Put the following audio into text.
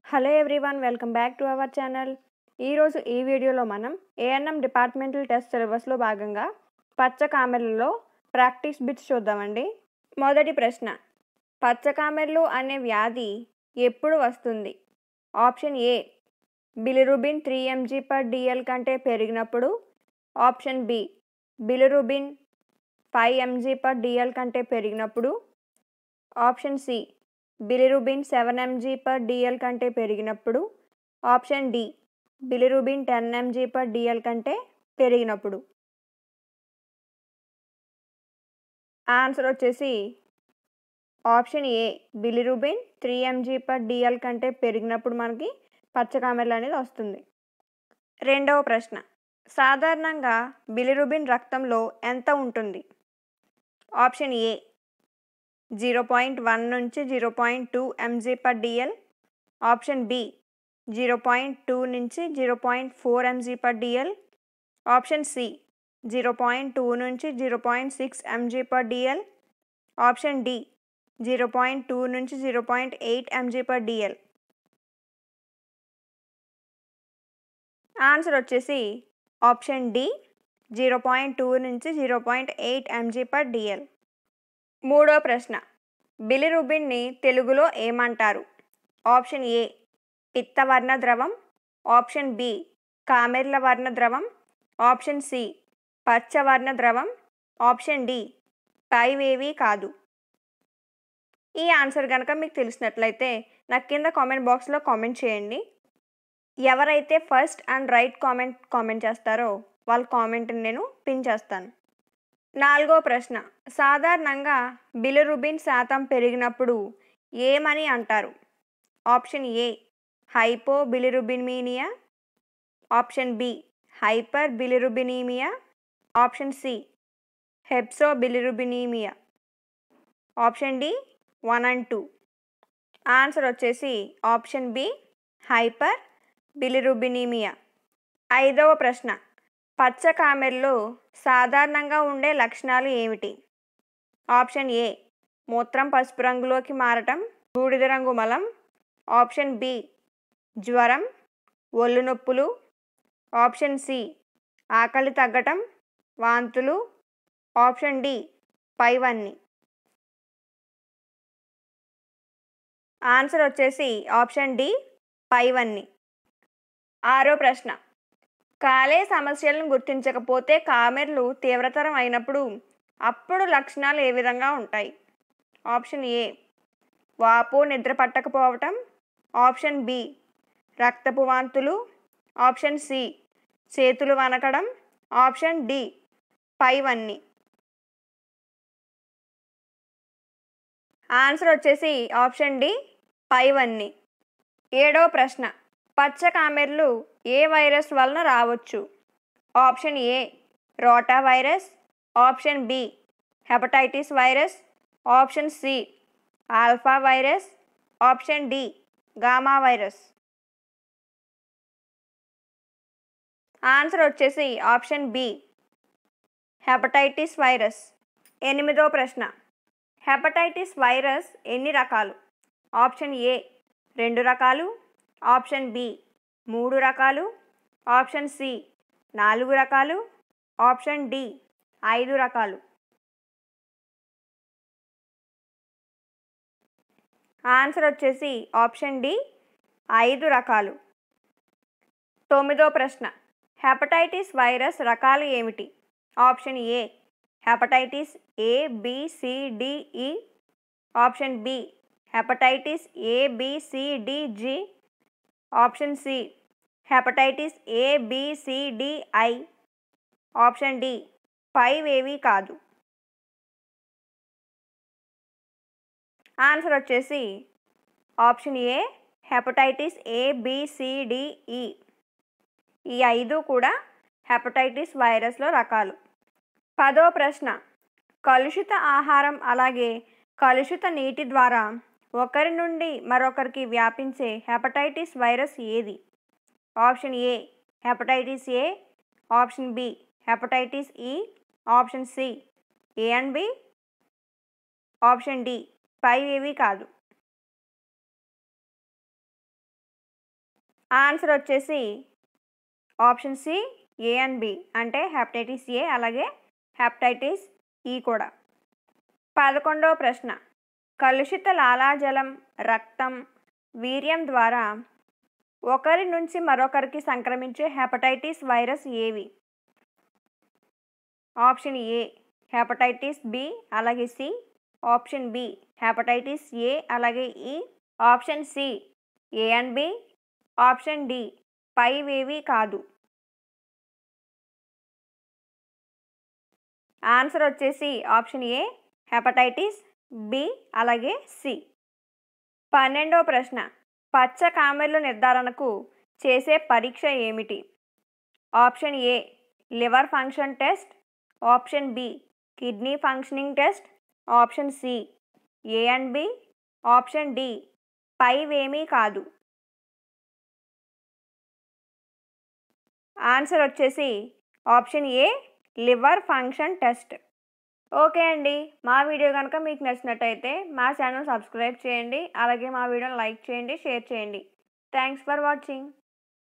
hello everyone welcome back to our channel ఈరోజు ఈ వీడియోలో మనం ఏఎన్ఎం డిపార్ట్మెంటల్ టెస్ట్ సిలబస్లో భాగంగా పచ్చ కామెర్లలో ప్రాక్టీస్ బిట్స్ చూద్దామండి మొదటి ప్రశ్న పచ్చ కామెర్లు అనే వ్యాధి ఎప్పుడు వస్తుంది option A bilirubin three MG per DL కంటే పెరిగినప్పుడు option B bilirubin five MG per DL కంటే పెరిగినప్పుడు option C bilirubin seven MG per DL కంటే పెరిగినప్పుడు option D bilirubin ten MG per DL కంటే పెరిగినప్పుడు ఆన్సర్ వచ్చేసి option A bilirubin three MG per DL కంటే పెరిగినప్పుడు మనకి పచ్చకామెర్లు అనేది వస్తుంది రెండవ ప్రశ్న సాధారణంగా బిలిరుబిన్ రక్తంలో ఎంత ఉంటుంది option A zero point one నుంచి zero point two MG per DL option B zero point two నుంచి zero point four MG per DL option C zero point two నుంచి zero point six MG per DL option D zero point two నుంచి zero point eight MG per DL answer వచ్చేసి option D zero point two నుంచి zero point eight MG per DL మూడో ప్రశ్న బిలిరుబిన్ని తెలుగులో ఏమంటారు option A పిత్తవర్ణ ద్రవం option B కామెర్ల వర్ణ ద్రవం ఆప్షన్ సి పచ్చవర్ణ ద్రవం ఆప్షన్ డి పైవేవి కాదు ఈ ఆన్సర్ కనుక మీకు తెలిసినట్లయితే నాకు కింద కామెంట్ బాక్స్లో కామెంట్ చేయండి ఎవరైతే first and right comment comment చేస్తారో వాళ్ళ కామెంట్ని నేను పిన్ చేస్తాను నాలుగో ప్రశ్న సాధారణంగా బిలిరుబిన్ శాతం పెరిగినప్పుడు ఏమని అంటారు option A hypo bilirubinemia option B hyper bilirubinemia option C హెప్సో bilirubinemia option D one and two answer వచ్చేసి ఆప్షన్ బి హైపర్ బిలిరుబినీమియా ఐదవ ప్రశ్న పచ్చ కామెర్లో సాధారణంగా ఉండే లక్షణాలు ఏమిటి ఆప్షన్ ఏ మూత్రం పసుపు రంగులోకి మారటం బూడిద రంగు మలం ఆప్షన్ బి జ్వరం ఒళ్ళు నొప్పులు ఆప్షన్ సి ఆకలి తగ్గటం వాంతులు ఆప్షన్ డి పైవన్నీ ఆన్సర్ వచ్చేసి ఆప్షన్ డి పైవన్నీ ఆరో ప్రశ్న కాలే సమస్యలను గుర్తించకపోతే కామెర్లు తీవ్రతరం అయినప్పుడు అప్పుడు లక్షణాలు ఏ విధంగా ఉంటాయి ఆప్షన్ ఏ వాపు నిద్ర పట్టకపోవటం ఆప్షన్ బి రక్తపు వాంతులు ఆప్షన్ సి చేతులు వనకడం ఆప్షన్ డి పైవన్నీ ఆన్సర్ వచ్చేసి ఆప్షన్ డి పైవన్నీ ఏడవ ప్రశ్న పచ్చ కామెర్లు ఏ వైరస్ వలన రావచ్చు option A rota virus option B hepatitis virus option C alpha virus option D gamma virus answer వచ్చేసి ఆప్షన్ బి హెపటైటిస్ వైరస్ ఎనిమిదో ప్రశ్న హెపటైటిస్ వైరస్ ఎన్ని రకాలు ఆప్షన్ ఏ రెండు రకాలు ఆప్షన్ బి మూడు రకాలు ఆప్షన్ సి నాలుగు రకాలు ఆప్షన్ డి ఐదు రకాలు ఆన్సర్ వచ్చేసి ఆప్షన్ డి ఐదు రకాలు తొమ్మిదో ప్రశ్న హెపటైటిస్ వైరస్ రకాలు ఏమిటి option A hepatitis A B C D E option B hepatitis A B C D G option C hepatitis A B C D I option D పైవేవి కాదు ఆన్సర్ వచ్చేసి option A hepatitis A B C D E ఈ ఐదు కూడా హెపటైటిస్ వైరస్లో రకాలు పదో ప్రశ్న కలుషిత ఆహారం అలాగే కలుషిత నీటి ద్వారా ఒకరి నుండి మరొకరికి వ్యాపించే హెపటైటిస్ వైరస్ ఏది option A hepatitis A option B hepatitis E option C A and B option D పైవేవి కాదు ఆన్సర్ వచ్చేసి option C A and B అంటే హెపటైటిస్ ఏ అలాగే హెపటైటిస్ ఈ కూడా పదకొండవ ప్రశ్న కలుషిత లాలాజలం రక్తం వీర్యం ద్వారా ఒకరి నుంచి మరొకరికి సంక్రమించే హెపటైటిస్ వైరస్ ఏవి ఆప్షన్ ఏ హెపటైటిస్ బి అలాగే C option B hepatitis A అలాగే E option C A and B option D పైవేవి కాదు ఆన్సర్ వచ్చేసి ఆప్షన్ ఏ హెపటైటిస్ బి అలాగే సి పన్నెండవ ప్రశ్న పచ్చ కామెర్ల నిర్ధారణకు చేసే పరీక్ష ఏమిటి option A liver function test option B kidney functioning test option C A and B option D పైవేమీ కాదు ఆన్సర్ వచ్చేసి option A liver function test okay అండి మా వీడియో కనుక మీకు నచ్చినట్టయితే మా ఛానల్ సబ్స్క్రైబ్ చేయండి అలాగే మా వీడియోని లైక్ చేయండి షేర్ చేయండి థ్యాంక్స్ ఫర్ వాచింగ్